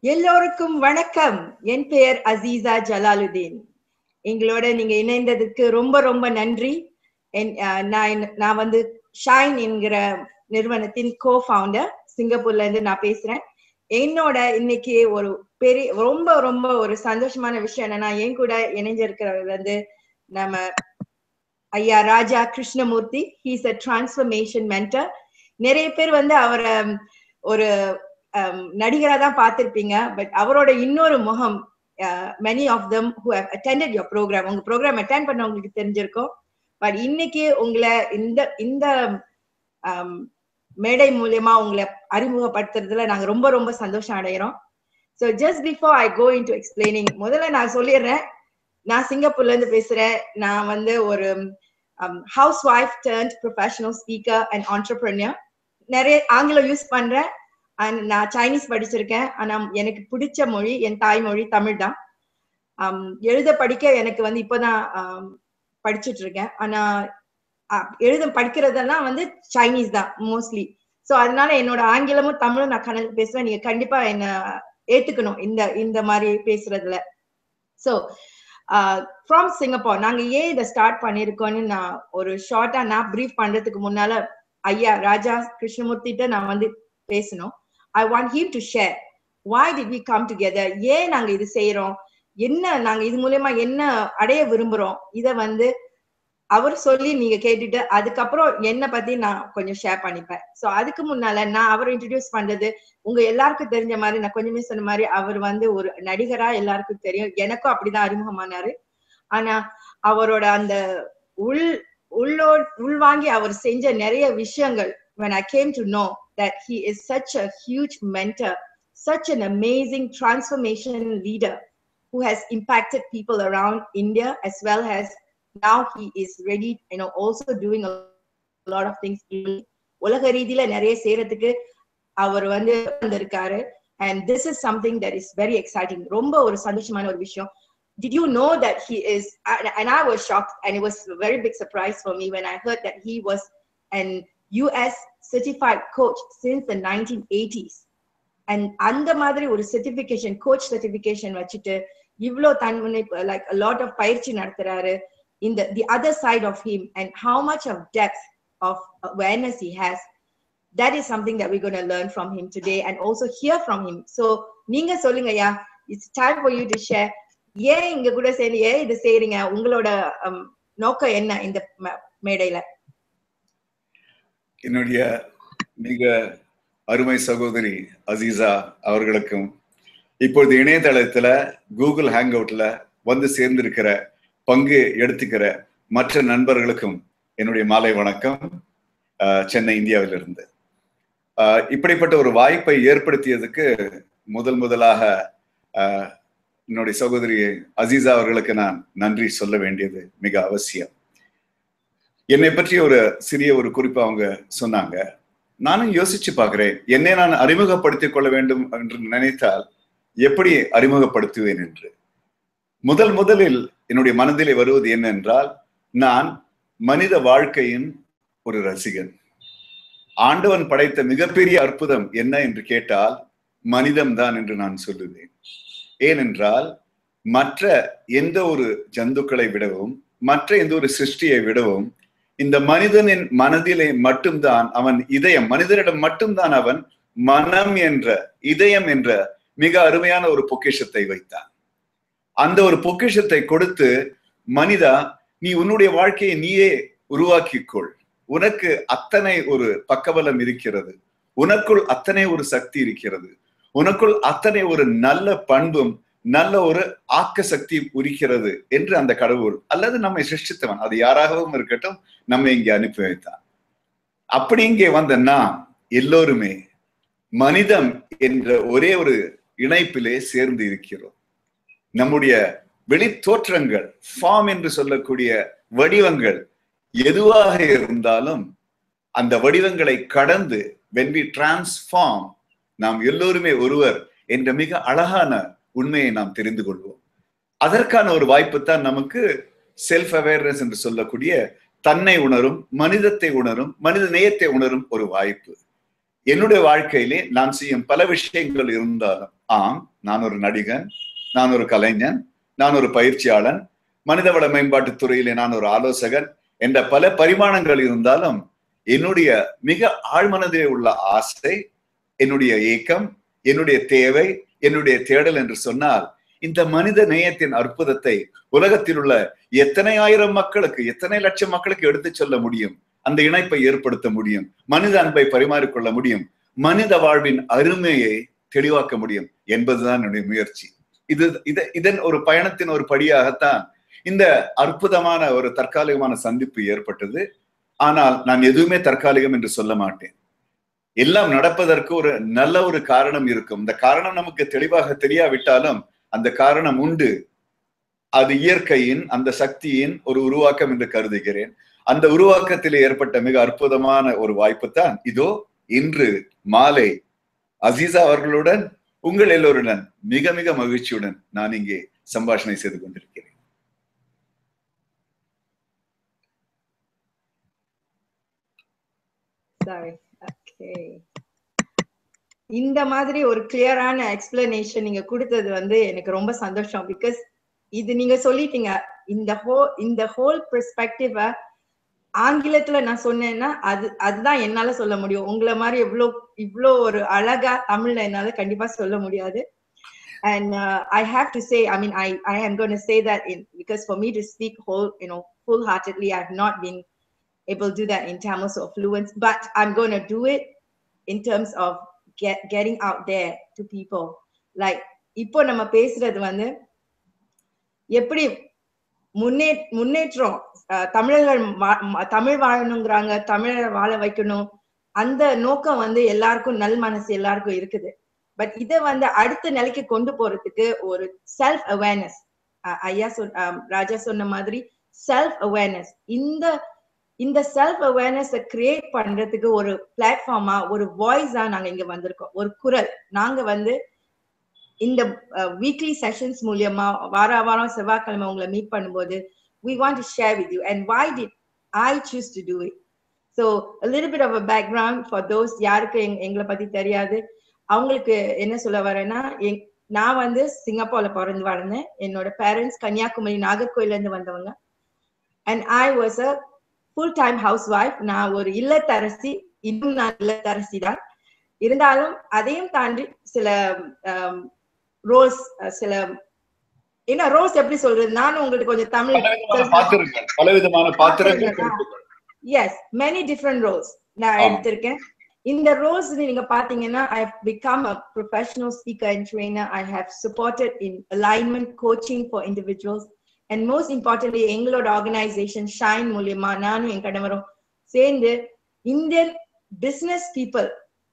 எல்லோருக்கும் வணக்கம் என் பெயர் அசீசா ஜலாலுதீன் எங்களோட நீங்க இணைந்ததுக்கு ரொம்ப ரொம்ப நன்றி என் அஹ், நான் நான் வந்து ஷைன் என்கிற நிறுவனத்தின் கோ ஃபவுண்டர் சிங்கப்பூர்ல இருந்து நான் பேசுறேன் என்னோட இன்னைக்கு ஒரு பெரிய ரொம்ப ரொம்ப ஒரு சந்தோஷமான விஷயம் என்னன்னா என் கூட இணைஞ்சிருக்கிறவர் வந்து நம்ம ஐயா Raja Krishnamurthy he's a transformation mentor நிறைய பேர் வந்து அவரை ஒரு நடிகரா தான் பார்த்திருப்பீங்க பட் அவரோட இன்னொரு முகம் many of them who have attended your program உங்க ப்ரோக்ராம் அட்டென்ட் பண்ணவங்களுக்கு தெரிஞ்சிருக்கும் பட் இன்னைக்கு உங்களை இந்த இந்த um, மேடை மூலியமா உங்களை அறிமுகப்படுத்துறதுல நாங்க ரொம்ப ரொம்ப சந்தோஷம் அடைகிறோம் so just before I go into explaining முதல்ல நான் சொல்லிடுறேன் நான் சிங்கப்பூர்ல இருந்து பேசுறேன் நான் வந்து ஒரு house wife turned professional speaker and entrepreneur நிறைய ஆங்கிலம் யூஸ் பண்றேன் அண்ட் நான் சைனீஸ் படிச்சிருக்கேன் ஆனா எனக்கு பிடிச்ச மொழி என் தாய்மொழி தமிழ் தான் um, எழுத படிக்க எனக்கு வந்து இப்போதான் um, படிச்சிட்டு இருக்கேன் ஆனா அஹ், எழுத படிக்கிறதெல்லாம் வந்து சைனீஸ் தான் மோஸ்ட்லி ஸோ அதனால என்னோட ஆங்கிலமும் தமிழும் நான் கணக்கு பேசுவேன் நீங்க கண்டிப்பா என்ன ஏத்துக்கணும் இந்த இந்த மாதிரி பேசுறதுல ஸோ ஃப்ரம் சிங்கப்பூர் நாங்க ஏன் இதை ஸ்டார்ட் பண்ணிருக்கோம்னு நான் ஒரு ஷார்ட்டா நான் ப்ரீஃப் பண்றதுக்கு முன்னால ஐயா ராஜா கிருஷ்ணமூர்த்திட்ட நான் வந்து பேசணும் I want him to share why did we come together ஏன் நாங்க இது செய்யறோம் என்ன நாங்க இது மூலயமா என்ன அடைய விரும்புறோம் இத வந்து அவர் சொல்லி நீங்க கேட்டுட்டு அதுக்கப்புறம் என்ன பத்தி நான் கொஞ்சம் ஷேர் பண்ணிப்பேன் சோ அதுக்கு முன்னால நான் அவரை இன்ட்ரடியூஸ் பண்றது உங்க எல்லாருக்கும் தெரிஞ்ச மாதிரி நான் கொஞ்சமே சொன்ன மாதிரி அவர் வந்து ஒரு நடிகரா எல்லாருக்கும் தெரியும் எனக்கும் அப்படிதான் அறிமுகமானாரு ஆனா அவரோட அந்த உள் உள்ளோ உள்வாங்கி அவர் செஞ்ச நிறைய விஷயங்கள் when I came to know that he is such a huge mentor, such an amazing transformation leader who has impacted people around India as well as now he is ready, you know, also doing a lot of things. உலக ரீதியில நிறைய செய்யறதுக்கு அவர் வந்து வந்திருக்காரு and this is something that is very exciting ரொம்ப ஒரு சந்தோஷமான ஒரு விஷயம் did you know that he is and and i was shocked and it was a very big surprise for me when i heard that he was an US certified coach since the 1980s and அந்த மாதிரி ஒரு certification coach certification வச்சுட்டு இவ்ளோ தன்முனை like a lot of பயிற்சி நடத்துறாரு in the the other side of him and how much of depth of awareness he has that is something that we're going to learn from him today and also hear from him so நீங்க சொல்லுங்க ஐயா it's time for you to share ஏன் இங்க கூட சேர்ந்து ஏன் இது செய்றீங்க உங்களோட um, நோக்கம் என்ன இந்த ம- மேடையில என்னுடைய மிக அருமை சகோதரி அசீசா அவர்களுக்கும் இப்பொழுது இணையதளத்துல கூகுள் ஹேங் அவுட்ல வந்து சேர்ந்திருக்கிற பங்கு எடுத்துக்கிற மற்ற நண்பர்களுக்கும் என்னுடைய மாலை வணக்கம் அஹ், சென்னை இந்தியாவிலிருந்து அஹ், இப்படிப்பட்ட ஒரு வாய்ப்பை ஏற்படுத்தியதுக்கு முதல் முதலாக அஹ், என்னுடைய சகோதரி அசீசா அவர்களுக்கு நான் நன்றி சொல்ல வேண்டியது மிக அவசியம் என்னை பற்றி ஒரு சிறிய ஒரு குறிப்பு அவங்க சொன்னாங்க நானும் யோசிச்சு பார்க்கிறேன் என்னை நான் அறிமுகப்படுத்திக் கொள்ள வேண்டும் என்று நினைத்தால் எப்படி அறிமுகப்படுத்துவேன் என்று முதல் முதலில் என்னுடைய மனதிலே வருவது என்னென்றால் நான் மனித வாழ்க்கையின் ஒரு ரசிகன் ஆண்டவன் படைத்த மிகப்பெரிய அற்புதம் என்ன என்று கேட்டால் மனிதம்தான் என்று நான் சொல்லுவேன் ஏனென்றால் மற்ற எந்த ஒரு ஜந்துக்களை விடவும் மற்ற எந்த ஒரு சிருஷ்டியை விடவும் இந்த மனிதனின் மனதிலே மட்டும்தான் அவன் இதயம் மனிதனிடம் மட்டும்தான் அவன் மனம் என்ற இதயம் என்ற மிக அருமையான ஒரு பொக்கிஷத்தை வைத்தான் அந்த ஒரு பொக்கிஷத்தை கொடுத்து மனிதா நீ உன்னுடைய வாழ்க்கையை நீயே உருவாக்கிக்கொள் உனக்கு அத்தனை ஒரு பக்கபலம் இருக்கிறது உனக்குள் அத்தனை ஒரு சக்தி இருக்கிறது உனக்குள் அத்தனை ஒரு நல்ல பண்பும் நல்ல ஒரு ஆக்க சக்தி உரிக்கிறது என்று அந்த கடவுள் அல்லது நம்மை சிருஷ்டித்தவன் அது யாராகவும் இருக்கட்டும் நம்மை இங்கே அனுப்பி வைத்தான் அப்படி இங்கே வந்த நாம் எல்லோருமே மனிதம் என்ற ஒரே ஒரு இணைப்பிலே சேர்ந்து இருக்கிறோம் நம்முடைய வெளி தோற்றங்கள் ஃபார்ம் என்று சொல்லக்கூடிய வடிவங்கள் எதுவாக இருந்தாலும் அந்த வடிவங்களை கடந்து வென் வி டிரான்ஸ்ஃபார்ம் நாம் எல்லோருமே ஒருவர் என்ற மிக அழகான உண்மையை நாம் தெரிந்து கொள்வோம் அதற்கான ஒரு வாய்ப்பு தான் நமக்கு செல்ஃப் அவேர்னஸ் என்று சொல்லக்கூடிய தன்னை உணரும் மனிதத்தை உணரும் மனித நேயத்தை உணரும் ஒரு வாய்ப்பு என்னுடைய வாழ்க்கையிலே நான் செய்யும் பல விஷயங்கள் இருந்தாலும் ஆம் நான் ஒரு நடிகன் நான் ஒரு கலைஞன் நான் ஒரு பயிற்சியாளன் மனிதவள மேம்பாட்டுத் துறையிலே நான் ஒரு ஆலோசகன் என்ற பல பரிமாணங்கள் இருந்தாலும் என்னுடைய மிக ஆழ்மனதிலே உள்ள ஆசை என்னுடைய ஏக்கம் என்னுடைய தேவை என்னுடைய தேடல் என்று சொன்னால் இந்த மனித நேயத்தின் அற்புதத்தை உலகத்தில் உள்ள எத்தனை ஆயிரம் மக்களுக்கு எத்தனை லட்சம் மக்களுக்கு எடுத்துச் சொல்ல முடியும் அந்த இணைப்பை ஏற்படுத்த முடியும் மனித அன்பை பரிமாறிக்கொள்ள முடியும் மனித வாழ்வின் அருமையை தெளிவாக்க முடியும் என்பதுதான் என்னுடைய முயற்சி இது இது இதன் ஒரு பயணத்தின் ஒரு படியாகத்தான் இந்த அற்புதமான ஒரு தற்காலிகமான சந்திப்பு ஏற்பட்டது ஆனால் நான் எதுவுமே தற்காலிகம் என்று சொல்ல மாட்டேன் எல்லாம் நடப்பதற்கு ஒரு நல்ல ஒரு காரணம் இருக்கும் இந்த காரணம் நமக்கு தெளிவாக தெரியாவிட்டாலும் அந்த காரணம் உண்டு அது இயற்கையின் அந்த சக்தியின் ஒரு உருவாக்கம் என்று கருதுகிறேன் அந்த உருவாக்கத்தில் ஏற்பட்ட மிக அற்புதமான ஒரு வாய்ப்பு தான் இதோ இன்று மாலை அசீசா அவர்களுடன் உங்கள் எல்லோருடன் மிக மிக மகிழ்ச்சியுடன் நான் இங்கே சம்பாஷணை செய்து கொண்டிருக்கிறேன் சாரி ஓகே இந்த மாதிரி ஒரு கிளியரான எக்ஸ்பிளனேஷன் நீங்க கொடுத்தது வந்து எனக்கு ரொம்ப சந்தோஷம் பிகாஸ் இது நீங்க சொல்லிட்டீங்க இந்த ஹோ இந்த ஹோல் பெர்ஸ்பெக்டிவ ஆங்கிலத்துல நான் சொன்னேன்னா அது அதுதான் என்னால சொல்ல முடியும் உங்களை மாதிரி இவ்வளோ இவ்வளோ ஒரு அழகா தமிழ்ல என்னால கண்டிப்பா சொல்ல முடியாது and uh, i have to say i mean i i am going to say that in because for me to speak whole you know full heartedly i've not been able to do that in tamil so fluent but i'm going to do it in terms of get getting out there to people like இப்போ நம்ம பேசுறது வந்து எப்படி முன்னே முன்னேற்றம் தமிழர்கள் தமிழ் வாழணுங்கிறாங்க தமிழர் வாழ வைக்கணும் அந்த நோக்கம் வந்து எல்லாருக்கும் நல் மனசு எல்லாருக்கும் இருக்குது பட் இதை வந்து அடுத்த நிலைக்கு கொண்டு போறதுக்கு ஒரு செல்ஃப் அவேர்னஸ் ஐயா சொன் ராஜா சொன்ன மாதிரி செல்ஃப் அவேர்னஸ் இந்த இந்த செல்ஃப் அவேர்னஸ் கிரியேட் பண்றதுக்கு ஒரு பிளாட்ஃபார்மா ஒரு வாய்ஸா நாங்க இங்க வந்திருக்கோம் ஒரு குரல் நாங்க வந்து இந்த வீக்லி செஷன்ஸ் மூலியமா வார வாரம் செவ்வாய்க்கிழமை உங்களை மீட் பண்ணும்போது we want to share with you and why did i choose to do it so a little bit of a background for those யாருக்கு எங்களை பத்தி தெரியாது அவங்களுக்கு என்ன சொல்ல வரேன்னா நான் வந்து சிங்கப்பூர்ல பிறந்து வளர்ந்தேன் என்னோட பேரண்ட்ஸ் கன்னியாகுமரி நாகர்கோயில இருந்து வந்தவங்க and I was a full time house wife நான் ஒரு இல்லத்தரசி இன்னும் நான் இல்லத்தரசி தான் இருந்தாலும் அதையும் தாண்டி சில ரோல்ஸ் சில என்ன ரோல்ஸ் எப்படி சொல்றது நானும் உங்களுக்கு கொஞ்சம் தமிழ் பலவிதமான பாத்திரங்கள் எஸ் மெனி டிஃப்ரெண்ட் ரோல்ஸ் நான் எடுத்திருக்கேன் இந்த ரோல்ஸ் நீங்க பாத்தீங்கன்னா I have become a professional speaker and trainer I have supported in alignment coaching for individuals and most importantly எங்களோட ஆர்கனைசேஷன் ஷைன் மூலியமா நானும் என் கணவரும் சேர்ந்து இந்தியன் பிசினஸ் பீப்புள்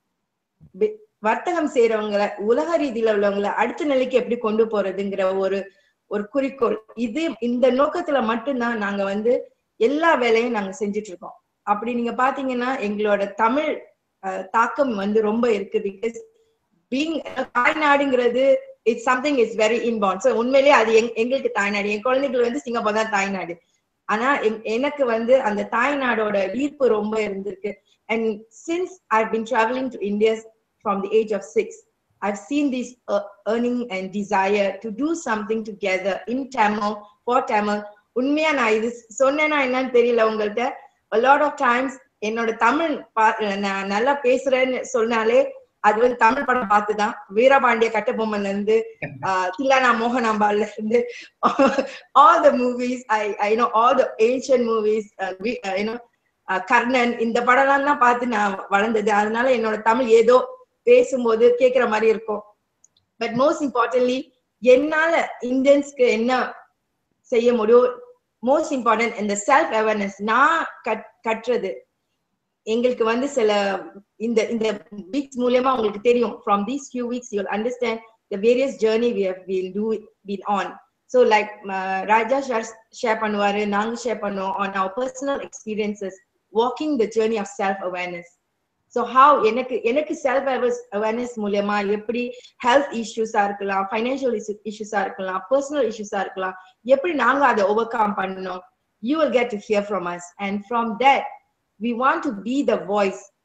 வர்த்தகம் செய்யறவங்களை உலக ரீதியில உள்ளவங்களை அடுத்த நிலைக்கு எப்படி கொண்டு போறதுங்கிற ஒரு ஒரு குறிக்கோள் இது இந்த நோக்கத்துல மட்டும்தான் நாங்க வந்து எல்லா வேலையும் நாங்க செஞ்சுட்டு இருக்கோம் அப்படி நீங்க பாத்தீங்கன்னா எங்களோட தமிழ் தாக்கம் வந்து ரொம்ப இருக்கு பிகாஸ் பீங் தாய்நாடுங்கிறது it's something it's very inborn so உண்மையிலேயே அது எங்களுக்கு தாய்நாடு என் குழந்தைகள் வந்து சிங்கப்பூர் தான் தாய்நாடு ஆனா எனக்கு வந்து அந்த தாய்நாடோட ஈர்ப்பு ரொம்ப இருந்திருக்கு and since I been travelling to India from the age of six. I've seen this uh, earning and desire to do something together in Tamil, for Tamil. உண்மையா நான் இது சொன்னேன்னா என்னன்னு தெரியல உங்கள்கிட்ட a lot of times என்னோட தமிழ் நான் நல்லா பேசுறேன்னு சொன்னாலே அது வந்து தமிழ் படம் பார்த்துதான் வீரபாண்டிய கட்டபொம்மன்ல இருந்து தில்லானா மோகனாம்பால்ல இருந்து all the movies I I know all the ancient movies you know Karnan இந்த படம்லாம் தான் பார்த்து நான் வளர்ந்தது அதனால என்னோட தமிழ் ஏதோ பேசும்போது கேக்குற மாதிரி இருக்கும் பட் மோஸ்ட் இம்பார்ட்டன்ட்லி என்னால இந்தியன்ஸ்க்கு என்ன செய்ய முடியும் மோஸ்ட் இம்பார்ட்டன்ட் இந்த செல்ஃப் அவேர்னஸ் நான் கற்றது எங்களுக்கு வந்து சில இந்த இந்த வீக்ஸ் மூலியமா உங்களுக்கு தெரியும் from these few weeks you understand the various journey we have will to been on so like Raja share share பண்ணுவாரு நாங்க ஷேர் பண்ணுவோம் on our personal experiences walking the journey of self awareness so have எனக்கு எனக்கு self awareness மூலியமா எப்படி health இஷ்யூஸா இருக்கலாம் financial இஷ்யூஸா இருக்கலாம் personal இஷ்யூஸா இருக்கலாம் எப்படி நாங்க அதை ஓவர் கம் பண்ணணும் you will get to here from us and from that we want to be the voice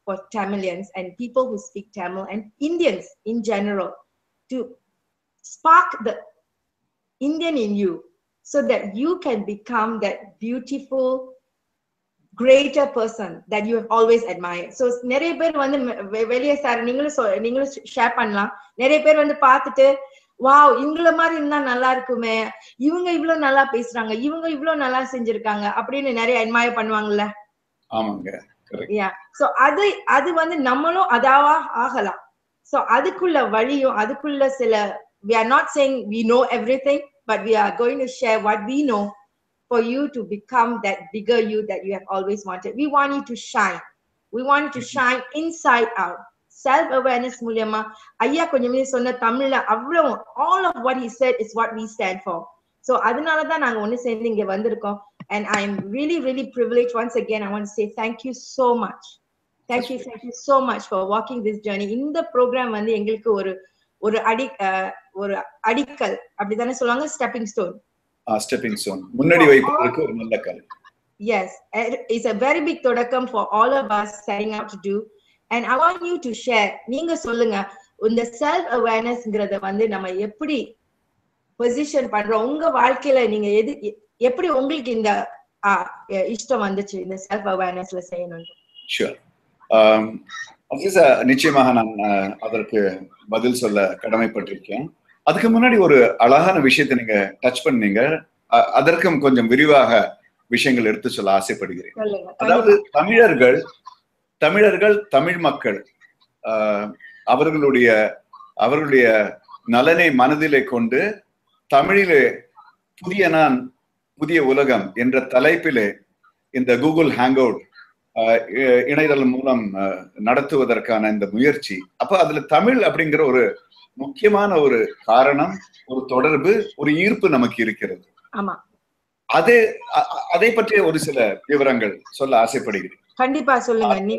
for Tamilians and people who speak Tamil and Indians in general to spark the Indian in you so that you can become that beautiful, greater person that you have always admired. So நிறைய பேர் வந்து வெ- வெளியே sir நீங்களும் சொ- நீங்களும் share பண்ணலாம் நிறைய பேர் வந்து பார்த்துட்டு வாவ் இவங்கள மாதிரி இருந்தா நல்லா இருக்குமே இவங்க இவ்வளவு நல்லா பேசுறாங்க இவங்க இவ்வளவு நல்லா செஞ்சிருக்காங்க அப்படின்னு நிறைய அட்மயர் பண்ணுவாங்கல்ல ஆமாங்க யா சோ அது அது வந்து நம்மளும் அதாவா ஆகலாம் சோ அதுக்குள்ள வழியும் அதுக்குள்ள சில we are not saying we know everything but we are going to share what we know for you to become that bigger you that you have always wanted we want you to shine we want you to shine inside out self awareness மூலியமா ஐயா கொஞ்சமே சொன்ன தமிழ்ல அவ்வளவு all of what he said is what we stand for so அதனால தான் நாங்க ஒண்ணு சேர்ந்து இங்க வந்திருக்கோம் and I'm really, really privileged. Once again, I want to say thank you so much. Thank you, thank you so much for walking this journey. இந்த programme வந்து எங்களுக்கு ஒரு ஒரு அடி அஹ், ஒரு அடிக்கல் அப்படிதானே சொல்லுவாங்க ஸ்டெப்பிங் ஸ்டோன் ஸ்டெப்பிங் ஸ்டோன் முன்னாடி வைப்பதற்கு ஒரு நல்ல கல் yes it's a very big தொடக்கம் for all of us setting out to do and I want you to share நீங்க சொல்லுங்க இந்த செல்ஃப் அவேர்னஸ்ங்கிறத வந்து நம்ம எப்படி பொசிஷன் பண்றோம் உங்க வாழ்க்கையில நீங்க எது எ- எப்படி உங்களுக்கு இந்த ஆ, எ- இஷ்டம் வந்துச்சு இந்த செல்ஃப் அவேர்னஸ்ல செய்யணும் ஷூர் அசீசா நிச்சயமாக நான் அஹ், அதற்கு பதில் சொல்ல கடமைப்பட்டிருக்கேன் அதுக்கு முன்னாடி ஒரு அழகான விஷயத்தை நீங்க டச் பண்ணீங்க அ- அதற்கும் கொஞ்சம் விரிவாக விஷயங்கள் எடுத்து சொல்ல ஆசைப்படுகிறேன் சொல்லுங்க அதாவது தமிழர்கள் தமிழர்கள் தமிழ் மக்கள் ஆஹ், அவர்களுடைய அவர்களுடைய நலனை மனதிலே கொண்டு தமிழிலே புதிய நான் புதிய உலகம் என்ற தலைப்பிலே இந்த கூகுள் ஹேங் அவுட் இணையதளம் மூலம் ஆஹ், நடத்துவதற்கான இந்த முயற்சி அப்ப அதுல தமிழ் அப்படிங்கிற ஒரு முக்கியமான ஒரு காரணம் ஒரு தொடர்பு ஒரு ஈர்ப்பு நமக்கு இருக்கிறது ஆமா அது அ- அ- அதை பற்றிய ஒரு சில விவரங்கள் சொல்ல ஆசைப்படுகிறேன் கண்டிப்பா சொல்லுங்க நீ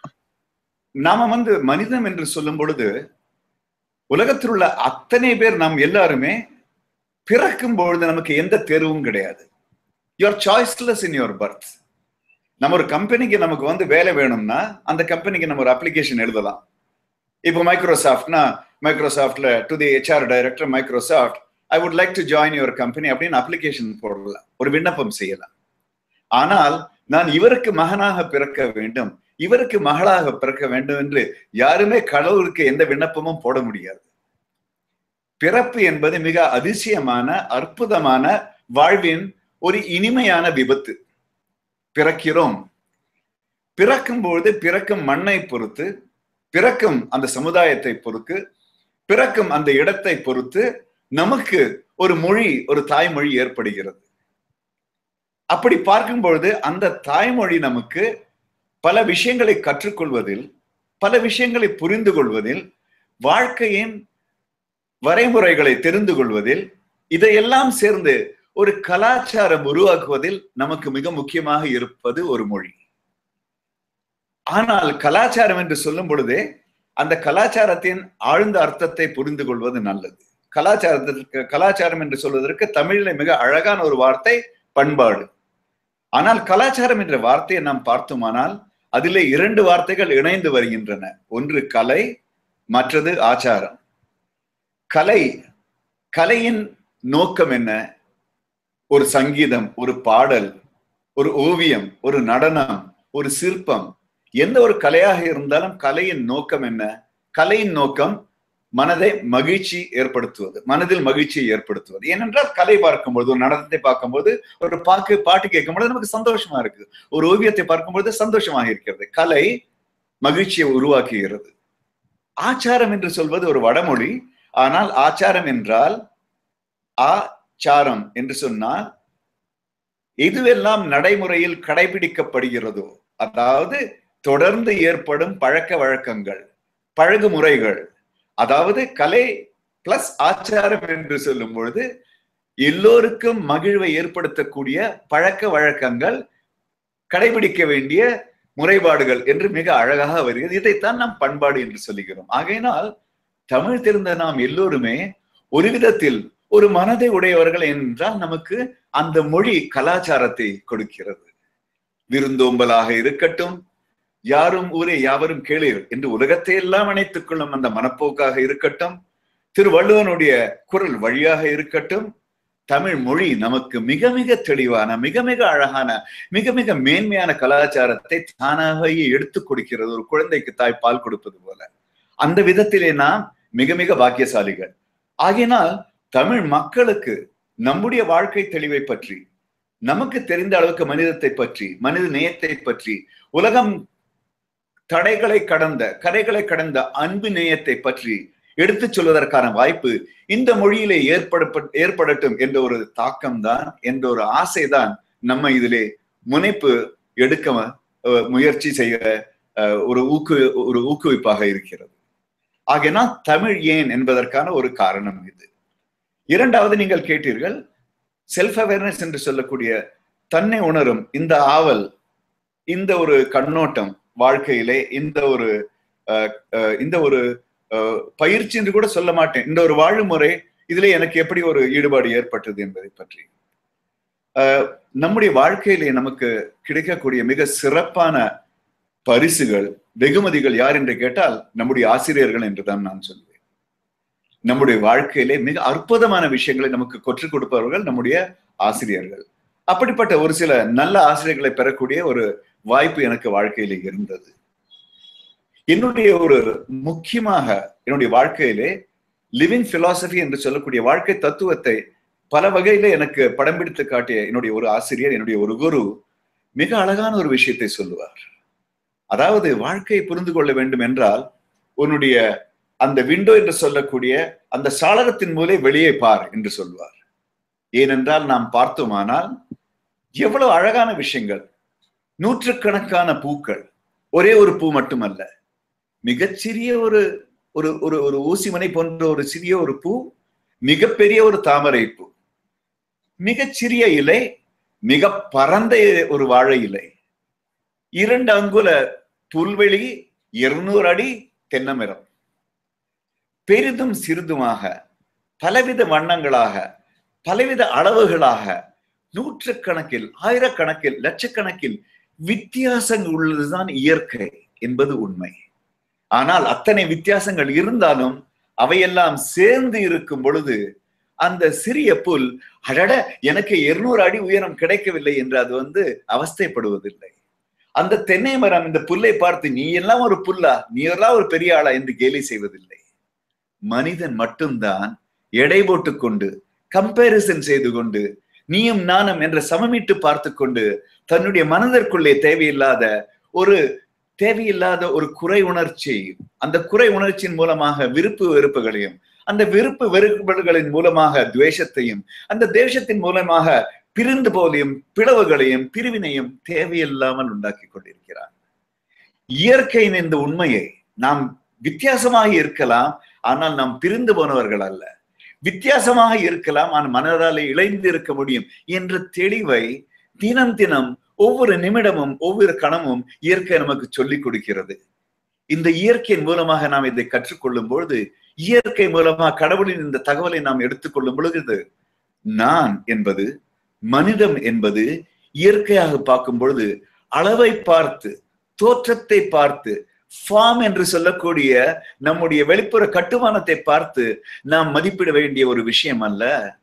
நாம வந்து மனிதம் என்று சொல்லும் பொழுது உலகத்தில் உள்ள அத்தனை பேர் நாம் எல்லாருமே பிறக்கும் பொழுது நமக்கு எந்த தேர்வும் கிடையாது your choiceless in your birth நம்ம ஒரு கம்பெனிக்கு நமக்கு வந்து வேலை வேணும்னா அந்த கம்பெனிக்கு நம்ம ஒரு அப்ளிகேஷன் எழுதலாம் இப்போ மைக்ரோசாஃப்ட்னா மைக்ரோசாஃப்ட்ல to the HR director Microsoft I would like to join your company அப்படின்னு அப்ளிகேஷன் போடலாம் ஒரு விண்ணப்பம் செய்யலாம் ஆனால் நான் இவருக்கு மகனாக பிறக்க வேண்டும் இவருக்கு மகளாக பிறக்க வேண்டும் என்று யாருமே கடவுளுக்கு எந்த விண்ணப்பமும் போட முடியாது பிறப்பு என்பது மிக அதிசயமான அற்புதமான வாழ்வின் ஒரு இனிமையான விபத்து பிறக்கிறோம் பிறக்கும்போது பிறக்கும் மண்ணை பொறுத்து பிறக்கும் அந்த சமுதாயத்தை பொறுத்து பிறக்கும் அந்த இடத்தை பொறுத்து நமக்கு ஒரு மொழி ஒரு தாய்மொழி ஏற்படுகிறது அப்படி பார்க்கும் பொழுது அந்த தாய்மொழி நமக்கு பல விஷயங்களை கற்றுக்கொள்வதில் பல விஷயங்களை புரிந்து கொள்வதில் வாழ்க்கையின் வரைமுறைகளை தெரிந்து கொள்வதில் இதையெல்லாம் சேர்ந்து ஒரு கலாச்சாரம் உருவாக்குவதில் நமக்கு மிக முக்கியமாக இருப்பது ஒரு மொழி ஆனால் கலாச்சாரம் என்று சொல்லும் பொழுதே அந்த கலாச்சாரத்தின் ஆழ்ந்த அர்த்தத்தை புரிந்து கொள்வது நல்லது கலாச்சாரத்திற்கு கலாச்சாரம் என்று சொல்வதற்கு தமிழில மிக அழகான ஒரு வார்த்தை பண்பாடு ஆனால் கலாச்சாரம் என்ற வார்த்தையை நாம் பார்த்தோமானால் அதிலே இரண்டு வார்த்தைகள் இணைந்து வருகின்றன ஒன்று கலை மற்றது ஆச்சாரம் கலை கலையின் நோக்கம் என்ன ஒரு சங்கீதம் ஒரு பாடல் ஒரு ஓவியம் ஒரு நடனம் ஒரு சிற்பம் எந்த ஒரு கலையாக இருந்தாலும் கலையின் நோக்கம் என்ன கலையின் நோக்கம் மனதை மகிழ்ச்சி ஏற்படுத்துவது மனதில் மகிழ்ச்சியை ஏற்படுத்துவது ஏனென்றால் கலை பார்க்கும்போது ஒரு நடனத்தை பார்க்கும்போது ஒரு பாக்கு பாட்டு கேட்கும்போது நமக்கு சந்தோஷமா இருக்கு ஒரு ஓவியத்தை பார்க்கும்போது சந்தோஷமாக இருக்கிறது கலை மகிழ்ச்சியை உருவாக்குகிறது ஆச்சாரம் என்று சொல்வது ஒரு வடமொழி ஆனால் ஆச்சாரம் என்றால் ஆச்சாரம் என்று சொன்னால் எதுவெல்லாம் நடைமுறையில் கடைபிடிக்கப்படுகிறதோ அதாவது தொடர்ந்து ஏற்படும் பழக்க வழக்கங்கள் பழகு முறைகள் அதாவது கலை பிளஸ் ஆச்சாரம் என்று சொல்லும் பொழுது எல்லோருக்கும் மகிழ்வை ஏற்படுத்தக்கூடிய பழக்க வழக்கங்கள் கடைபிடிக்க வேண்டிய முறைப்பாடுகள் என்று மிக அழகாக வருகிறது இதைத்தான் நாம் பண்பாடு என்று சொல்லுகிறோம் ஆகையினால் தமிழ் தெரிந்த நாம் எல்லோருமே ஒரு விதத்தில் ஒரு மனதை உடையவர்கள் என்றால் நமக்கு அந்த மொழி கலாச்சாரத்தை கொடுக்கிறது விருந்தோம்பலாக இருக்கட்டும் யாரும் ஊரே யாவரும் கேளீர் என்று உலகத்தை எல்லாம் அணைத்துக் கொள்ளும் அந்த மனப்போக்காக இருக்கட்டும் திருவள்ளுவனுடைய குரல் வழியாக இருக்கட்டும் தமிழ் மொழி நமக்கு மிக மிக தெளிவான மிக மிக அழகான மிக மிக மேன்மையான கலாச்சாரத்தை தானாகவே எடுத்துக் கொடுக்கிறது ஒரு குழந்தைக்கு தாய் பால் கொடுப்பது போல அந்த விதத்திலே நாம் மிக மிக பாக்கியசாலிகள் ஆகையினால் தமிழ் மக்களுக்கு நம்முடைய வாழ்க்கை தெளிவை பற்றி நமக்கு தெரிந்த அளவுக்கு மனிதத்தை பற்றி மனித நேயத்தை பற்றி உலகம் தடைகளை கடந்த கரைகளை கடந்த அன்பு நேயத்தை பற்றி எடுத்துச் சொல்வதற்கான வாய்ப்பு இந்த மொழியிலே ஏற்பட ஏற்படட்டும் என்ற ஒரு தாக்கம் தான் என்ற ஒரு ஆசைதான் நம்ம இதிலே முனைப்பு எடுக்க முயற்சி செய்ய ஒரு ஊக்கு ஒரு ஊக்குவிப்பாக இருக்கிறது ஆகைனா தமிழ் ஏன் என்பதற்கான ஒரு காரணம் இது இரண்டாவது நீங்கள் கேட்டீர்கள் செல்ஃப் அவேர்னஸ் என்று சொல்லக்கூடிய தன்னை உணரும் இந்த ஆவல் இந்த ஒரு கண்ணோட்டம் வாழ்க்கையிலே இந்த ஒரு இந்த ஒரு பயிற்சி என்று கூட சொல்ல மாட்டேன் இந்த ஒரு வாழுமுறை இதுல எனக்கு எப்படி ஒரு ஈடுபாடு ஏற்பட்டது என்பதை பற்றி நம்முடைய வாழ்க்கையிலே நமக்கு கிடைக்கக்கூடிய மிக சிறப்பான பரிசுகள் வெகுமதிகள் யார் என்று கேட்டால் நம்முடைய ஆசிரியர்கள் என்றுதான் நான் சொல்வேன் நம்முடைய வாழ்க்கையிலே மிக அற்புதமான விஷயங்களை நமக்கு கற்றுக் கொடுப்பவர்கள் நம்முடைய ஆசிரியர்கள் அப்படிப்பட்ட ஒரு சில நல்ல ஆசிரியர்களை பெறக்கூடிய ஒரு வாய்ப்பு எனக்கு வாழ்க்கையில இருந்தது என்னுடைய ஒரு முக்கியமாக என்னுடைய வாழ்க்கையிலே லிவிங் பிலாசபி என்று சொல்லக்கூடிய வாழ்க்கை தத்துவத்தை பல வகையில எனக்கு படம் பிடித்து காட்டிய என்னுடைய ஒரு ஆசிரியர் என்னுடைய ஒரு குரு மிக அழகான ஒரு விஷயத்தை சொல்லுவார் அதாவது வாழ்க்கையை புரிந்து கொள்ள வேண்டும் என்றால் உன்னுடைய அந்த விண்டோ என்று சொல்லக்கூடிய அந்த சாளரத்தின் மூலே வெளியே பார் என்று சொல்வார் ஏனென்றால் நாம் பார்த்தோமானால் எவ்வளவு அழகான விஷயங்கள் நூற்றுக்கணக்கான பூக்கள் ஒரே ஒரு பூ மட்டுமல்ல மிகச்சிறிய ஒரு ஒரு ஒரு ஒரு ஊசிமனை போன்ற ஒரு சிறிய ஒரு பூ மிகப்பெரிய ஒரு தாமரை பூ மிகச்சிறிய இலை மிக பரந்த ஒரு வாழை இலை இரண்டு அங்குல புல்வெளி இருநூறு அடி தென்னமரம் பெரிதும் சிறிதுமாக பலவித வண்ணங்களாக பலவித அளவுகளாக நூற்றுக்கணக்கில் ஆயிரக்கணக்கில் லட்சக்கணக்கில் வித்தியாசங்கள் உள்ளதுதான் இயற்கை என்பது உண்மை ஆனால் அத்தனை வித்தியாசங்கள் இருந்தாலும் அவையெல்லாம் சேர்ந்து இருக்கும் பொழுது அந்த சிறிய புல் அடட எனக்கு இருநூறு அடி உயரம் கிடைக்கவில்லை என்று அது வந்து அவஸ்தைப்படுவதில்லை அந்த தென்னை மரம் இந்த புல்லை பார்த்து நீ எல்லாம் ஒரு புல்லா நீ எல்லாம் ஒரு பெரிய ஆளா என்று கேலி செய்வதில்லை மனிதன் மட்டும்தான் எடை போட்டு கொண்டு கம்பேரிசன் செய்து கொண்டு நீயும் நானும் என்ற சமமிட்டு பார்த்து கொண்டு தன்னுடைய மனதிற்குள்ளே தேவையில்லாத ஒரு தேவையில்லாத ஒரு குறை உணர்ச்சி அந்த குறை உணர்ச்சியின் மூலமாக விருப்பு வெறுப்புகளையும் அந்த விருப்பு வெறுப்புகளின் மூலமாக துவேஷத்தையும் அந்த தேசத்தின் மூலமாக பிரிந்து போலையும் பிளவுகளையும் பிரிவினையும் தேவையில்லாமல் உண்டாக்கி கொண்டிருக்கிறார் இயற்கையின் இந்த உண்மையை நாம் வித்தியாசமாக இருக்கலாம் ஆனால் நாம் பிரிந்து போனவர்கள் அல்ல வித்தியாசமாக இருக்கலாம் ஆனால் மனதாலே இழைந்து இருக்க முடியும் என்ற தெளிவை தினம் தினம் ஒவ்வொரு நிமிடமும் ஒவ்வொரு கணமும் இயற்கை நமக்கு சொல்லிக் கொடுக்கிறது இந்த இயற்கையின் மூலமாக நாம் இதை கற்றுக்கொள்ளும் பொழுது இயற்கை மூலமாக கடவுளின் இந்த தகவலை நாம் எடுத்துக்கொள்ளும் பொழுது நான் என்பது மனிதம் என்பது இயற்கையாக பார்க்கும் பொழுது அளவை பார்த்து தோற்றத்தை பார்த்து ஃபார்ம் என்று சொல்லக்கூடிய நம்முடைய வெளிப்புற கட்டுமானத்தை பார்த்து நாம் மதிப்பிட வேண்டிய ஒரு விஷயம் அல்ல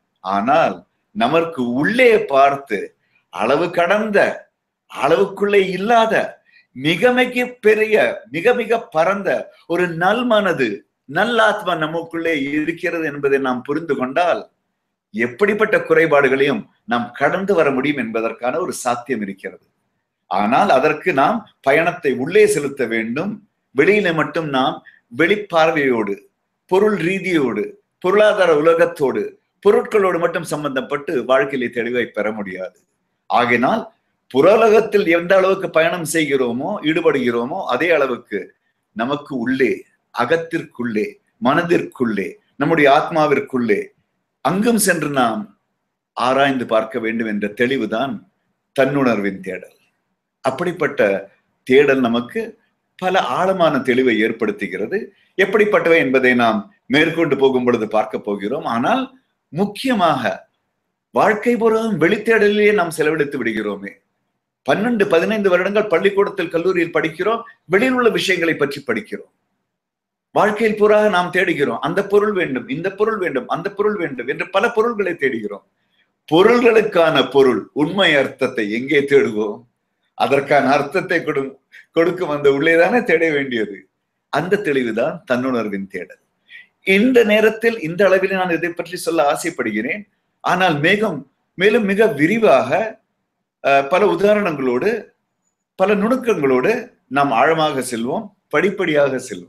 ஆனால் நமக்கு உள்ளே பார்த்து அளவு கடந்த அளவுக்குள்ளே இல்லாத மிக மிக பெரிய மிக மிக பரந்த ஒரு நல் மனது நல்லாத்மா நமக்குள்ளே இருக்கிறது என்பதை நாம் புரிந்து கொண்டால் எப்படிப்பட்ட குறைபாடுகளையும் நாம் கடந்து வர முடியும் என்பதற்கான ஒரு சாத்தியம் இருக்கிறது ஆனால் அதற்கு நாம் பயணத்தை உள்ளே செலுத்த வேண்டும் வெளியில மட்டும் நாம் வெளிப்பார்வையோடு பொருள் ரீதியோடு பொருளாதார உலகத்தோடு பொருட்களோடு மட்டும் சம்பந்தப்பட்டு வாழ்க்கையிலே தெளிவை பெற முடியாது ஆகினால் புறலகத்தில் எந்த அளவுக்கு பயணம் செய்கிறோமோ ஈடுபடுகிறோமோ அதே அளவுக்கு நமக்கு உள்ளே அகத்திற்குள்ளே மனதிற்குள்ளே நம்முடைய ஆத்மாவிற்குள்ளே அங்கும் சென்று நாம் ஆராய்ந்து பார்க்க வேண்டும் என்ற தெளிவுதான் தன்னுணர்வின் தேடல் அப்படிப்பட்ட தேடல் நமக்கு பல ஆழமான தெளிவை ஏற்படுத்துகிறது எப்படிப்பட்டவை என்பதை நாம் மேற்கொண்டு போகும் பொழுது பார்க்க போகிறோம் ஆனால் முக்கியமாக வாழ்க்கை பூர்வம் வெளித்தேடலிலேயே நாம் செலவழித்து விடுகிறோமே பன்னெண்டு பதினைந்து வருடங்கள் பள்ளிக்கூடத்தில் கல்லூரியில் படிக்கிறோம் வெளியில் உள்ள விஷயங்களை பற்றி படிக்கிறோம் வாழ்க்கையில் பூராக நாம் தேடுகிறோம் அந்த பொருள் வேண்டும் இந்த பொருள் வேண்டும் அந்த பொருள் வேண்டும் என்று பல பொருள்களை தேடுகிறோம் பொருள்களுக்கான பொருள் உண்மை அர்த்தத்தை எங்கே தேடுவோம் அதற்கான அர்த்தத்தை கொடு கொடுக்கும் அந்த உள்ளேதானே தேட வேண்டியது அந்த தெளிவுதான் தன்னுணர்வின் தேடல் இந்த நேரத்தில் இந்த அளவில் நான் இதை பற்றி சொல்ல ஆசைப்படுகிறேன் ஆனால் மேலும் மேலும் மிக விரிவாக பல உதாரணங்களோடு பல நுணுக்கங்களோடு நாம் ஆழமாக செல்வோம் படிப்படியாக செல்வோம்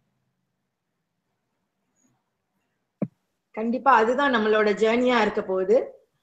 கண்டிப்பா அதுதான் நம்மளோட ஜேர்னியா இருக்க போகுது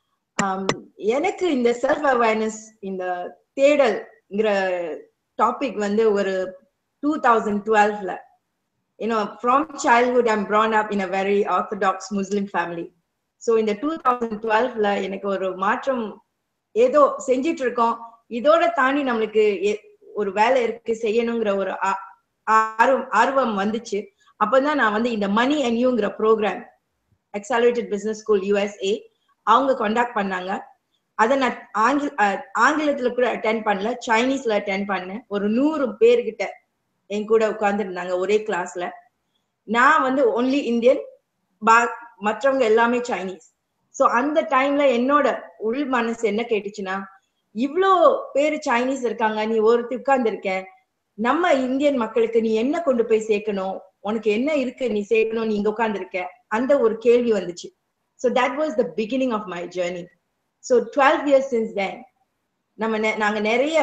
எனக்கு இந்த செல்ஃப் அவேர்னஸ் இந்த தேடல்ங்கிற டாபிக் வந்து ஒரு டூ தௌசண்ட் டுவெல்வ்ல you know from childhood I'm brought up in a very orthodox Muslim family so இந்த டூ தௌசண்ட் டுவெல்வ்ல எனக்கு ஒரு மாற்றம் ஏதோ செஞ்சிட்டு இருக்கோம் இதோட தாண்டி நம்மளுக்கு ஒரு வேலை இருக்கு செய்யணுங்கிற ஒரு ஆர்வம் ஆர்வம் வந்துச்சு அப்பதான் நான் வந்து இந்த மணி அண்ட் யூங்கிற programme accelerated business school USA அவங்க கண்டக்ட் பண்ணாங்க அதை நான் ஆங்கில ஆங்கிலத்துல கூட அட்டென்ட் பண்ணல சைனீஸ்ல அட்டென்ட் பண்ணேன் ஒரு நூறு பேர்கிட்ட என் கூட உட்கார்ந்து இருந்தாங்க ஒரே கிளாஸ்ல நான் வந்து ஒன்லி இந்தியன் பா மற்றவங்க எல்லாமே சைனீஸ் சோ அந்த டைம்ல என்னோட உள் மனசு என்ன கேட்டுச்சுன்னா இவ்வளோ பேர் சைனீஸ் இருக்காங்க நீ ஒருத்தி உட்கார்ந்து இருக்க நம்ம இந்தியன் மக்களுக்கு நீ என்ன கொண்டு போய் சேர்க்கணும் உனக்கு என்ன இருக்கு நீ சேர்க்கணும் நீ இங்க உட்கார்ந்து இருக்க அந்த ஒரு கேள்வி வந்துச்சு so that was the beginning of my journey so twelve years since then நம்ம நாங்க நிறைய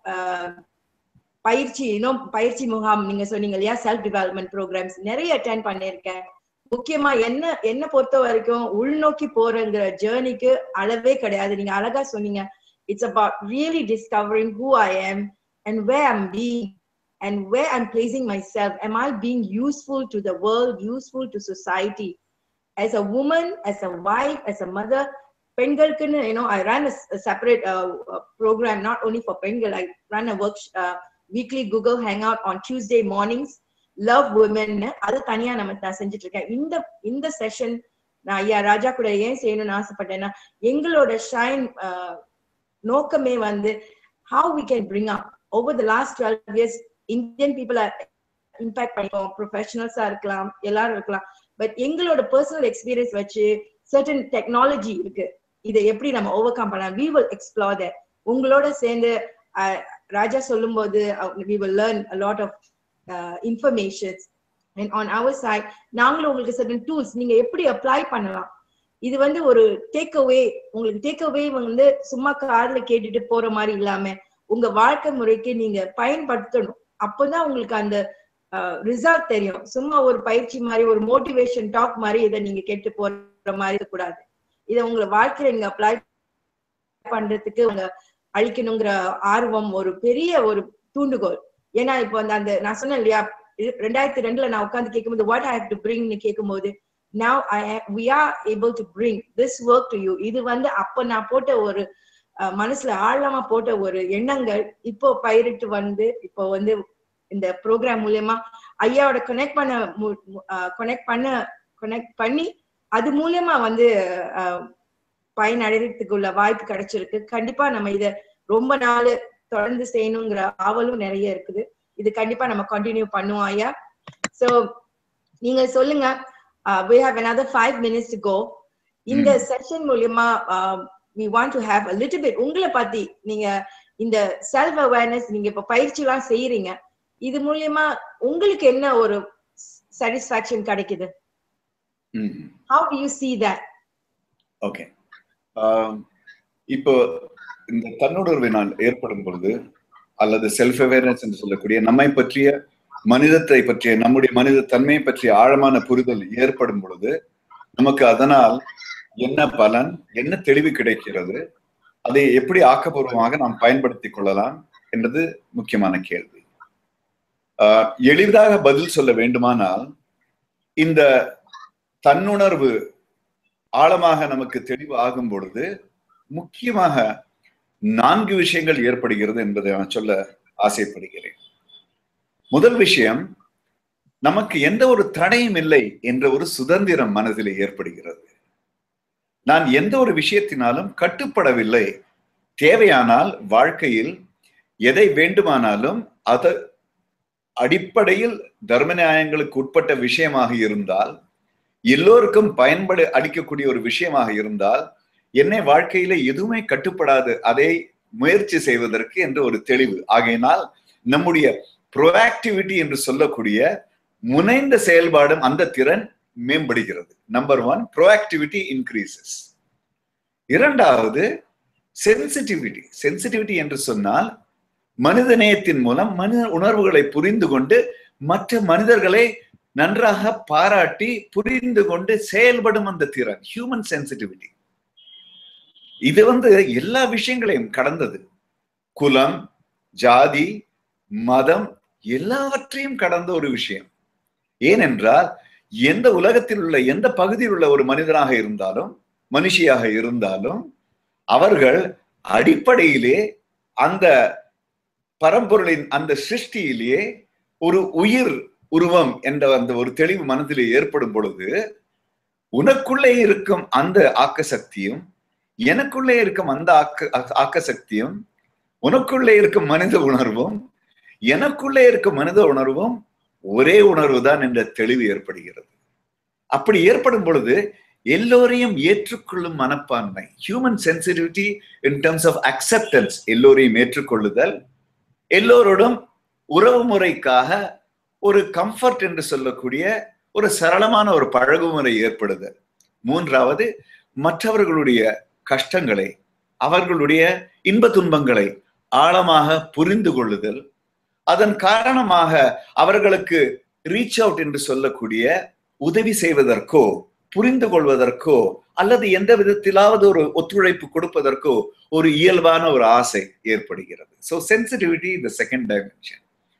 பயிற்சி இன்னும் பயிற்சி முகாம் நீங்க சொன்னீங்க இல்லையா செல்ஃப் டெவலப்மெண்ட் ப்ரோக்ராம்ஸ் நிறைய அட்டென்ட் பண்ணியிருக்கேன் முக்கியமா என்ன என்ன பொறுத்த வரைக்கும் உள்நோக்கி போறங்கிற ஜேர்னிக்கு அளவே கிடையாது நீங்க அழகா சொன்னீங்க it's about really discovering who I am and way I'm being and where I'm placing myself. Am I being useful to the world, useful to society? As a woman, as a wife, as a mother, பெண்களுக்குன்னு you know I run a, a separate uh, uh, program not only for பெண்கள் I run a work uh, weekly Google Hangout on Tuesday mornings love women அது தனியா நம்ம நான் செஞ்சுட்டு இருக்கேன் இந்த இந்த செஷன் நான் ஐயா ராஜா கூட ஏன் செய்யணும்னு ஆசைப்பட்டேன்னா எங்களோட ஷைன் நோக்கமே வந்து how we can bring up over the last 12 years Indian people impact பண்ணிப்போம் ப்ரொஃபஷனல்ஸா இருக்கலாம் எல்லாரும் இருக்கலாம் பட் எங்களோட பர்சனல் எக்ஸ்பீரியன்ஸ் வச்சு சர்டன் டெக்னாலஜி இருக்கு இதை எப்படி நம்ம ஓவர் கம் பண்ணலாம் வி வில் எக்ஸ்ப்ளோர் தட் உங்களோட சேர்ந்து ராஜா சொல்லும் போது we will learn a lot of informations and on our side நாங்களும் உங்களுக்கு சர்டன் டூல்ஸ் நீங்க எப்படி அப்ளை பண்ணலாம் இது வந்து ஒரு டேக் அவே உங்களுக்கு டேக் அவே வந்து சும்மா கார்ல கேட்டுட்டு போற மாதிரி இல்லாம உங்க வாழ்க்கை முறைக்கு நீங்க பயன்படுத்தணும் அப்பதான் உங்களுக்கு அந்த ரிசல்ட் தெரியும் சும்மா ஒரு பயிற்சி மாதிரி ஒரு மோட்டிவேஷன் டாக் மாதிரி இதை நீங்க கேட்டு போற மாதிரி இருக்கக்கூடாது இதை உங்களை வாழ்க்கையில நீங்க அப்ளை பண்றதுக்கு உங்க அழிக்கணுங்கிற ஆர்வம் ஒரு பெரிய ஒரு தூண்டுகோல் ஏன்னா இப்போ அந்த அந்த நான் சொன்னேன் இல்லையா ரெண்டாயிரத்தி ரெண்டுல நான் உட்காந்து கேட்கும்போது வாட் ஐ ஹவ் டு பிரிங்னு கேட்கும்போது now I we are able to bring this work to you இது வந்து அப்ப நான் போட்ட ஒரு மனசுல ஆழமா போட்ட ஒரு எண்ணங்கள் இப்போ பயிரிட்டு வந்து இப்போ வந்து இந்த ப்ரோக்ராம் மூலியமா ஐயாவோட கனெக்ட் பண்ண கனெக்ட் பண்ண கனெக்ட் பண்ணி அது மூலியமா வந்து பயனடைறதுக்கு உள்ள வாய்ப்பு கிடைச்சிருக்கு கண்டிப்பா நம்ம இத ரொம்ப நாள் தொடர்ந்து செய்யணுங்கிற ஆவலும் நிறைய இருக்குது இது கண்டிப்பா நம்ம கண்டினியூ பண்ணுவோம் ஐயா சோ நீங்க சொல்லுங்க we have another five minutes to go இந்த செஷன் மூலியமா we want to have a little bit உங்களை பத்தி நீங்க இந்த செல்ஃப் அவேர்னஸ் நீங்க இப்ப பயிற்சி எல்லாம் செய்யறீங்க இது மூலியமா உங்களுக்கு என்ன ஒரு சாட்டிஸ்பாக்சன் கிடைக்குது how do you see that okay இப்போ இந்த தன்னுணர்வினால் ஏற்படும் பொழுது அல்லது செல்ஃப் அவேர்னஸ் என்று சொல்லக்கூடிய நம்மை பற்றிய மனிதத்தை பற்றிய நம்முடைய மனித தன்மையை பற்றிய ஆழமான புரிதல் ஏற்படும் பொழுது நமக்கு அதனால் என்ன பலன் என்ன தெளிவு கிடைக்கிறது அதை எப்படி ஆக்கப்பூர்வமாக நாம் பயன்படுத்திக் கொள்ளலாம் என்றது முக்கியமான கேள்வி எளிதாக பதில் சொல்ல வேண்டுமானால் இந்த தன்னுணர்வு ஆழமாக நமக்கு தெளிவு ஆகும் பொழுது முக்கியமாக நான்கு விஷயங்கள் ஏற்படுகிறது என்பதை நான் சொல்ல ஆசைப்படுகிறேன் முதல் விஷயம் நமக்கு எந்த ஒரு தடையும் இல்லை என்ற ஒரு சுதந்திரம் மனதில் ஏற்படுகிறது நான் எந்த ஒரு விஷயத்தினாலும் கட்டுப்படவில்லை தேவையானால் வாழ்க்கையில் எதை வேண்டுமானாலும் அது அடிப்படையில் தர்ம நியாயங்களுக்கு உட்பட்ட விஷயமாக இருந்தால் எல்லோருக்கும் பயன்படு அளிக்கக்கூடிய ஒரு விஷயமாக இருந்தால் என்னை வாழ்க்கையில எதுவுமே கட்டுப்படாது அதை முயற்சி செய்வதற்கு என்று ஒரு தெளிவு ஆகையினால் நம்முடைய ப்ரோஆக்டிவிட்டி என்று சொல்லக்கூடிய முனைந்த செயல்பாடும் அந்த திறன் மேம்படுகிறது நம்பர் ஒன் ப்ரோஆக்டிவிட்டி இன்க்ரீசஸ் இரண்டாவது சென்சிட்டிவிட்டி சென்சிட்டிவிட்டி என்று சொன்னால் மனித நேயத்தின் மூலம் மனித உணர்வுகளை புரிந்து கொண்டு மற்ற மனிதர்களை நன்றாக பாராட்டி புரிந்து கொண்டு செயல்படும் அந்த திறன் ஹியூமன் சென்சிட்டிவிட்டி இது வந்து எல்லா விஷயங்களையும் கடந்தது குலம் ஜாதி மதம் எல்லாவற்றையும் கடந்த ஒரு விஷயம் ஏனென்றால் எந்த உலகத்தில் உள்ள எந்த பகுதியில் உள்ள ஒரு மனிதனாக இருந்தாலும் மனுஷியாக இருந்தாலும் அவர்கள் அடிப்படையிலே அந்த பரம்பொருளின் அந்த சிருஷ்டியிலேயே ஒரு உயிர் உருவம் என்ற அந்த ஒரு தெளிவு மனதிலே ஏற்படும் பொழுது உனக்குள்ளே இருக்கும் அந்த ஆக்க சக்தியும் எனக்குள்ளே இருக்கும் அந்த ஆக்க ஆக்க சக்தியும் உனக்குள்ளே இருக்கும் மனித உணர்வும் எனக்குள்ளே இருக்கும் மனித உணர்வும் ஒரே உணர்வு தான் என்ற தெளிவு ஏற்படுகிறது அப்படி ஏற்படும் பொழுது எல்லோரையும் ஏற்றுக்கொள்ளும் மனப்பான்மை human sensitivity in terms of acceptance எல்லோரையும் ஏற்றுக்கொள்ளுதல் எல்லோரோடும் உறவு முறைக்காக ஒரு கம்ஃபர்ட் என்று சொல்லக்கூடிய ஒரு சரளமான ஒரு பழகுமுறை ஏற்படுதல் மூன்றாவது மற்றவர்களுடைய கஷ்டங்களை அவர்களுடைய இன்ப துன்பங்களை ஆழமாக புரிந்து கொள்ளுதல் அதன் காரணமாக அவர்களுக்கு ரீச் அவுட் என்று சொல்லக்கூடிய உதவி செய்வதற்கோ புரிந்து கொள்வதற்கோ அல்லது எந்த விதத்திலாவது ஒரு ஒத்துழைப்பு கொடுப்பதற்கோ ஒரு இயல்பான ஒரு ஆசை ஏற்படுகிறது ஸோ சென்சிட்டிவிட்டி இந்த செகண்ட் டைமென்ஷன்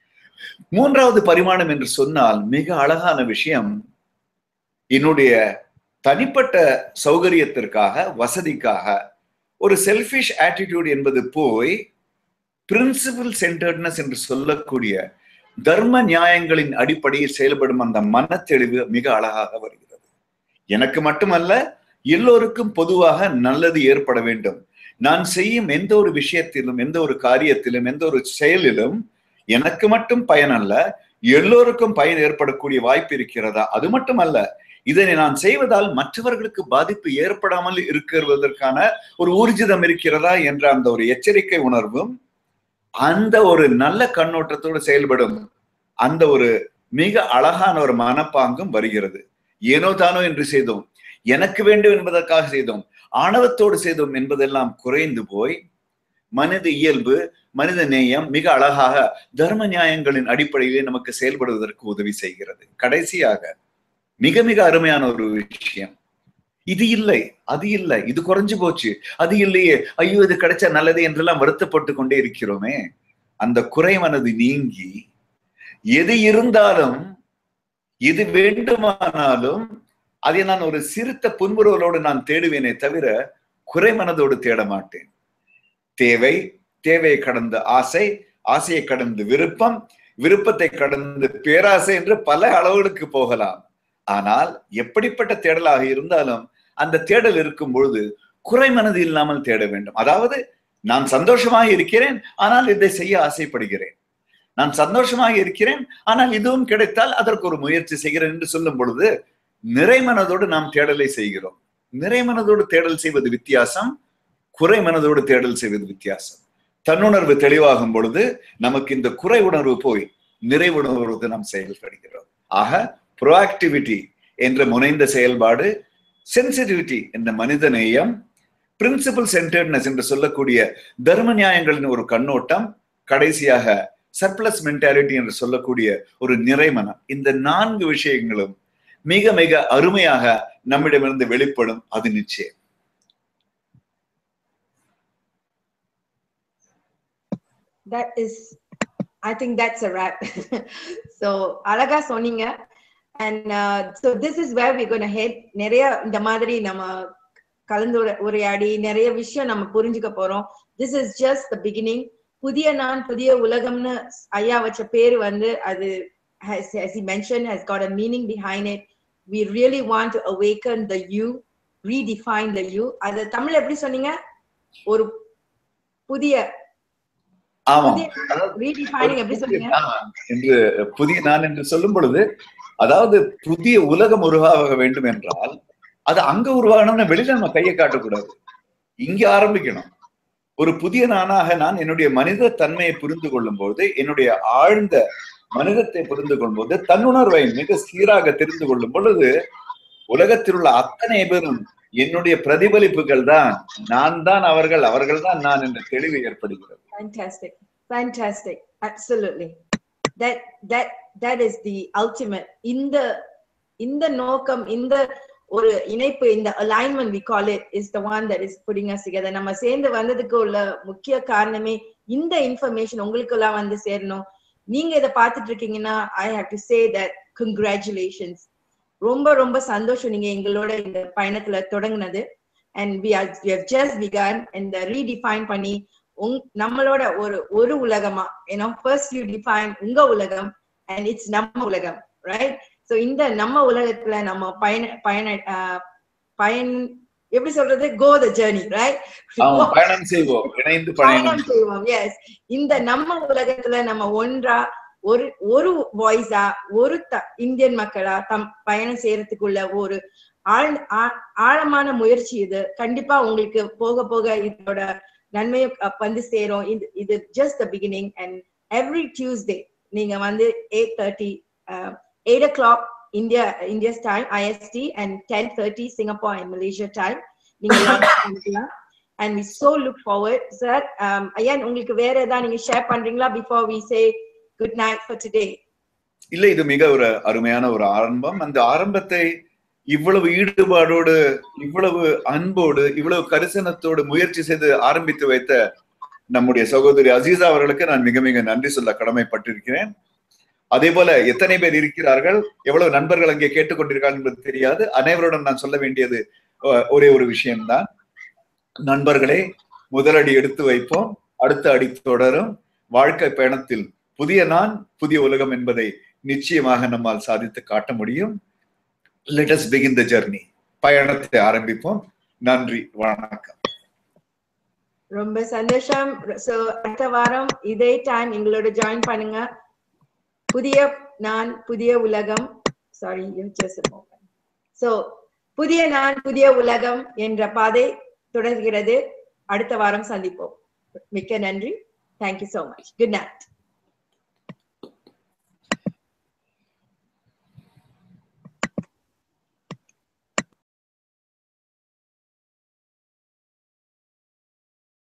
மூன்றாவது பரிமாணம் என்று சொன்னால் மிக அழகான விஷயம் என்னுடைய தனிப்பட்ட சௌகரியத்திற்காக வசதிக்காக ஒரு செல்ஃபிஷ் ஆட்டிடியூட் என்பது போய் பிரின்சிபல் சென்டர்ட்னஸ் என்று சொல்லக்கூடிய தர்ம நியாயங்களின் அடிப்படையில் செயல்படும் அந்த மனத்தெளிவு மிக அழகாக வருகிறது எனக்கு மட்டுமல்ல எல்லோருக்கும் பொதுவாக நல்லது ஏற்பட வேண்டும் நான் செய்யும் எந்த ஒரு விஷயத்திலும் எந்த ஒரு காரியத்திலும் எந்த ஒரு செயலிலும் எனக்கு மட்டும் பயன் அல்ல எல்லோருக்கும் பயன் ஏற்படக்கூடிய வாய்ப்பு இருக்கிறதா அது மட்டுமல்ல இதனை நான் செய்வதால் மற்றவர்களுக்கு பாதிப்பு ஏற்படாமல் இருக்கிறதற்கான ஒரு ஊர்ஜிதம் இருக்கிறதா என்ற அந்த ஒரு எச்சரிக்கை உணர்வும் அந்த ஒரு நல்ல கண்ணோட்டத்தோடு செயல்படும் அந்த ஒரு மிக அழகான ஒரு மனப்பாங்கும் வருகிறது ஏனோ தானோ என்று செய்தோம் எனக்கு வேண்டும் என்பதற்காக செய்தோம் ஆணவத்தோடு செய்தோம் என்பதெல்லாம் குறைந்து போய் மனித இயல்பு மனித நேயம் மிக அழகாக தர்ம நியாயங்களின் அடிப்படையிலே நமக்கு செயல்படுவதற்கு உதவி செய்கிறது கடைசியாக மிக மிக அருமையான ஒரு விஷயம் இது இல்லை அது இல்லை இது குறைஞ்சு போச்சு அது இல்லையே ஐயோ இது கிடைச்சா நல்லது என்றெல்லாம் வருத்தப்பட்டு கொண்டே இருக்கிறோமே அந்த குறை மனது நீங்கி எது இருந்தாலும் எது வேண்டுமானாலும் அதை நான் ஒரு சிறுத்த புன்முறுவலோடு நான் தேடுவேனே தவிர குறை மனதோடு தேட மாட்டேன் தேவை தேவையை கடந்த ஆசை ஆசையை கடந்து விருப்பம் விருப்பத்தை கடந்து பேராசை என்று பல அளவுகளுக்கு போகலாம் ஆனால் எப்படிப்பட்ட தேடலாக இருந்தாலும் அந்த தேடல் இருக்கும் பொழுது குறை மனது இல்லாமல் தேட வேண்டும் அதாவது நான் சந்தோஷமாக இருக்கிறேன் ஆனால் இதை செய்ய ஆசைப்படுகிறேன் நான் சந்தோஷமாக இருக்கிறேன் ஆனால் இதுவும் கிடைத்தால் அதற்கு ஒரு முயற்சி செய்கிறேன் என்று சொல்லும் பொழுது நிறைமனதோடு நாம் தேடலை செய்கிறோம் நிறைமனதோடு தேடல் செய்வது வித்தியாசம் குறை மனதோடு தேடல் செய்வது வித்தியாசம் தன்னுணர்வு தெளிவாகும் பொழுது நமக்கு இந்த குறை உணர்வு போய் நிறை உணர்வு நாம் செயல்படுகிறோம் ஆக ப்ரோஆக்டிவிட்டி என்ற முனைந்த செயல்பாடு சென்சிட்டிவிட்டி என்ற மனித நேயம் பிரின்சிபல் சென்டர்ட்னஸ் என்று சொல்லக்கூடிய தர்ம நியாயங்களின் ஒரு கண்ணோட்டம் கடைசியாக சர்ப்ளஸ் மென்டாலிட்டி என்று சொல்லக்கூடிய ஒரு நிறைமனம் இந்த நான்கு விஷயங்களும் மிக மிக அருமையாக நம்மிடமிருந்து வெளிப்படும் அது நிச்சயம் that is i think that's a wrap so அழகா சொன்னீங்க and uh, so this is where we're going to head நிறைய இந்த மாதிரி நம்ம கலந்து உரையாடி நிறைய விஷயம் நம்ம புரிஞ்சுக்க போறோம் this is just the beginning புதிய நான் புதிய உலகம்னு ஐயா வச்ச பேரு வந்து அது has, as he mentioned has got a meaning behind it we really want to awaken the you redefine the you அது தமிழ் எப்படி சொன்னீங்க ஒரு புதிய ஆமா புதிய ரீடிஃபைனிங் எப்படி சொல்றீங்க நான் என்று புதிய நான் என்று சொல்லும் பொழுது அதாவது புதிய உலகம் உருவாக வேண்டும் என்றால் அது அங்க உருவாகணும்னு வெளியில நம்ம கையை காட்டக்கூடாது இங்க ஆரம்பிக்கணும் ஒரு புதிய நானாக நான் என்னுடைய மனித தன்மையை புரிந்து கொள்ளும் போது என்னுடைய ஆழ்ந்த மனிதத்தை புரிந்து கொள்ளும் போது தன்னுணர்வை மிக சீராக தெரிந்து கொள்ளும் பொழுது உலகத்தில் உள்ள அத்தனை பேரும் என்னுடைய பிரதிபலிப்புகள் தான் நான் தான் அவர்கள் அவர்கள் தான் நான் என்ற தெளிவு ஏற்படுகிறது Fantastic. Fantastic. Absolutely. That that that is the ultimate. இந்த இந்த நோக்கம் இந்த ஒரு இணைப்பு இந்த alignment we call it is the one that is putting us together. நம்ம சேர்ந்து வந்ததுக்கு உள்ள முக்கிய காரணமே இந்த இன்ஃபர்மேஷன் உங்களுக்கெல்லாம் வந்து சேரணும் நீங்க இதை பார்த்துட்டு இருக்கீங்கன்னா I have to say that congratulations ரொம்ப ரொம்ப சந்தோஷம் நீங்க எங்களோட இந்த பயணத்துல தொடங்குனது and we are we have just began இந்த ரீடிஃபைன் பண்ணி உங் நம்மளோட ஒரு ஒரு உலகமா ஏன்னா ஃபர்ஸ்ட் யூ டிஃபைன் உங்க உலகம் அண்ட் இட்ஸ் நம்ம உலகம் ரைட் சோ இந்த நம்ம உலகத்துல நம்ம பயண பயண ஆஹ், பயன் எப்படி சொல்றது கோ த ஜேர்னி ரைட் ஆமா பயணம் செய்வோம் இணைந்து பயணம் பயணம் செய்வோம் எஸ் இந்த நம்ம உலகத்துல நம்ம ஒன்றா ஒரு ஒரு வாய்ஸா ஒரு த- இந்தியன் மக்களா தம் பயணம் செய்யறதுக்குள்ள ஒரு ஆழ் ஆ- ஆழமான முயற்சி இது கண்டிப்பா உங்களுக்கு போக போக இதோட நன்மையும் அஹ், வந்து சேரும் இது இது just the beginning and every Tuesday நீங்க வந்து eight thirty eight o'clock India India's time IST and ten thirty Singapore and Malaysia time நீங்க log in பண்ணிக்கலாம் and we so look forward sir um again உங்களுக்கு வேற ஏதாவது நீங்க share பண்றீங்களா before we say good night for today இல்ல இது மிக ஒரு அருமையான ஒரு ஆரம்பம் அந்த ஆரம்பத்தை இவ்வளவு ஈடுபாடோடு இவ்வளவு அன்போடு இவ்வளவு கரிசனத்தோடு முயற்சி செய்து ஆரம்பித்து வைத்த நம்முடைய சகோதரி அசீசா அவர்களுக்கு நான் மிக மிக நன்றி சொல்ல கடமைப்பட்டிருக்கிறேன் அதே போல எத்தனை பேர் இருக்கிறார்கள் எவ்வளவு நண்பர்கள் அங்கே கேட்டுக்கொண்டிருக்கார்கள் என்பது தெரியாது அனைவருடன் நான் சொல்ல வேண்டியது அஹ், ஒரே ஒரு விஷயம்தான் நண்பர்களே முதலடி எடுத்து வைப்போம் அடுத்த அடி தொடரும் வாழ்க்கை பயணத்தில் புதிய நான் புதிய உலகம் என்பதை நிச்சயமாக நம்மால் சாதித்து காட்ட முடியும் let us begin the journey பயணத்தை ஆரம்பிப்போம் நன்றி வணக்கம் ரொம்ப சந்தோஷம் சோ அடுத்த வாரம் இதே டைம் எங்களோட ஜாயின் பண்ணுங்க புதிய நான் புதிய உலகம் சாரி சோ புதிய நான் புதிய உலகம் என்ற பாதை தொடர்கிறது அடுத்த வாரம் சந்திப்போம் மிக்க நன்றி thank you so much good night